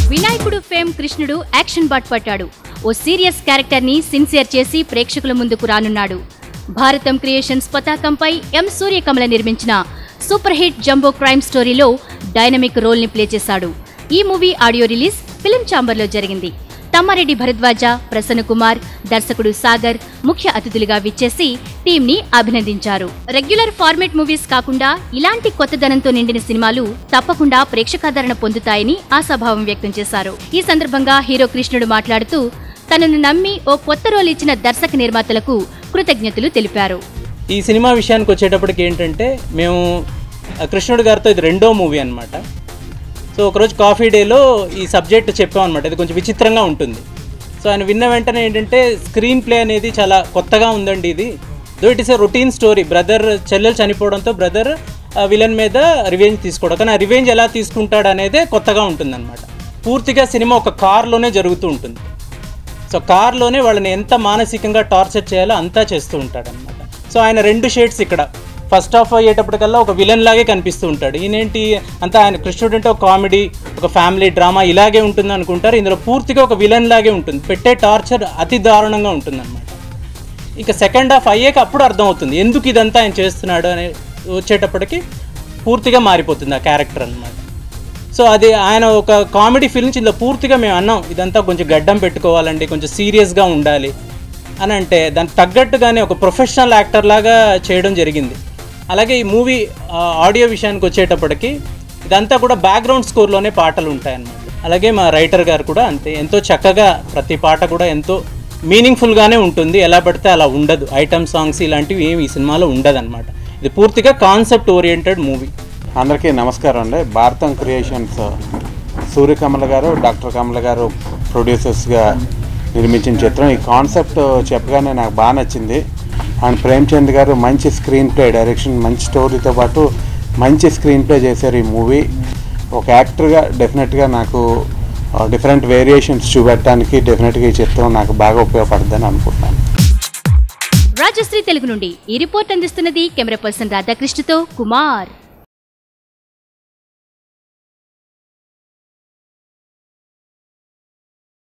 వినాయకుడు ఫేమ్ కృష్ణుడు యాక్షన్ బాట్ పట్టాడు ఓ సీరియస్ క్యారెక్టర్ ని సిన్సియర్ చేసి ప్రేక్షకుల ముందుకు రానున్నాడు భారతం క్రియేషన్స్ పతాకంపై ఎం సూర్యకమల నిర్మించిన సూపర్ హిట్ జంబో క్రైమ్ స్టోరీలో డైనమిక్ రోల్ ని ప్లే చేశాడు ఈ మూవీ ఆడియో రిలీజ్ ఫిల్మ్ ఛాంబర్లో జరిగింది తమ్మారెడ్డి భరద్వాజ ప్రసన్న కుమార్ దర్శకుడు సాగర్ ముఖ్య అతిథులుగా విచ్చేసి టీం ని అభినందించారు రెగ్యులర్ ఫార్మేట్ మూవీస్ కాకుండా ఇలాంటి కొత్తదనంతో నిండిన సినిమాలు తప్పకుండా ప్రేక్షకాదరణ పొందుతాయని ఆశాభావం వ్యక్తం చేశారు ఈ సందర్భంగా హీరో కృష్ణుడు మాట్లాడుతూ తనను నమ్మి ఓ కొత్త రోల్ ఇచ్చిన దర్శక నిర్మాతలకు కృతజ్ఞతలు తెలిపారు ఈ సినిమా విషయానికి వచ్చేటప్పటికి ఏంటంటే మేము ఆ, కృష్ణుడు గారితో ఇది రెండో మూవీ అనమాట సో ఒకరోజు కాఫీ డేలో ఈ సబ్జెక్ట్ చెప్పామన్నమాట ఇది కొంచెం విచిత్రంగా ఉంటుంది సో ఆయన విన్న వెంటనే ఏంటంటే స్క్రీన్ ప్లే అనేది చాలా కొత్తగా ఉందండి ఇది though it is a routine story brother చెల్లెలు చనిపోవడంతో బ్రదర్ విలన్ మీద రివెంజ్ తీసుకోవడం కానీ ఆ రివెంజ్ ఎలా తీసుకుంటాడు అనేదే కొత్తగా ఉంటుందన్నమాట పూర్తిగా సినిమా ఒక కార్లోనే జరుగుతూ ఉంటుంది సో కార్లోనే వాళ్ళని ఎంత మానసికంగా టార్చర్ చేయాలో అంతా చేస్తూ ఉంటాడు అనమాట సో ఆయన రెండు షేడ్స్ ఇక్కడ ఫస్ట్ హాఫ్ అయ్యేటప్పటికల్లా ఒక విలన్ లాగే కనిపిస్తూ ఉంటాడు ఈయనేంటి అంతా ఆయన కృష్ణుడు అంటే ఒక కామెడీ ఒక ఫ్యామిలీ డ్రామా ఇలాగే ఉంటుంది అనుకుంటారు ఇందులో పూర్తిగా ఒక విలన్ లాగే ఉంటుంది పెట్టే టార్చర్ అతి దారుణంగా ఉంటుంది అనమాట ఇక సెకండ్ హాఫ్ అయ్యాక అప్పుడు అర్థమవుతుంది ఎందుకు ఇదంతా ఆయన చేస్తున్నాడు అని వచ్చేటప్పటికి పూర్తిగా మారిపోతుంది ఆ క్యారెక్టర్ అనమాట సో అది ఆయన ఒక కామెడీ ఫిల్మ్స్ ఇందులో పూర్తిగా మేము అన్నాం ఇదంతా కొంచెం గడ్డం పెట్టుకోవాలండి కొంచెం సీరియస్గా ఉండాలి అని అంటే దానికి తగ్గట్టుగానే ఒక ప్రొఫెషనల్ యాక్టర్ లాగా చేయడం జరిగింది అలాగే ఈ మూవీ ఆడియో విషయానికి వచ్చేటప్పటికి ఇదంతా కూడా బ్యాక్గ్రౌండ్ స్కోర్లోనే పాటలు ఉంటాయన్నమాట అలాగే మా రైటర్ గారు కూడా అంతే ఎంతో చక్కగా ప్రతి పాట కూడా ఎంతో మీనింగ్ఫుల్గానే ఉంటుంది ఎలా పడితే అలా ఉండదు ఐటమ్ సాంగ్స్ ఇలాంటివి ఏమి ఈ సినిమాలో ఉండదన్నమాట ఇది పూర్తిగా కాన్సెప్ట్ ఓరియంటెడ్ మూవీ అందరికీ నమస్కారం అండి భారతం క్రియేషన్స్ సూర్యకమల గారు డాక్టర్ కమల గారు ప్రొడ్యూసర్స్గా నిర్మించిన చిత్రం ఈ కాన్సెప్ట్ చెప్పగానే నాకు బాగా నచ్చింది అండ్ ప్రేమ్చంద్ గారు మంచి స్క్రీన్ ప్లే డైరెక్షన్ మంచి స్టోరీతో పాటు మంచి స్క్రీన్ ప్లే చేశారు ఈ మూవీ ఒక యాక్టర్గా డెఫినెట్గా నాకు డిఫరెంట్ వేరియేషన్స్ చూపెట్టడానికి డెఫినెట్గా ఈ చిత్రం నాకు బాగా ఉపయోగపడుతుందని అనుకుంటున్నాను రాజశ్రీ తెలుగు నుండి ఈ రిపోర్ట్ అందిస్తున్నది కెమెరా పర్సన్ రాధాకృష్ణతో కుమార్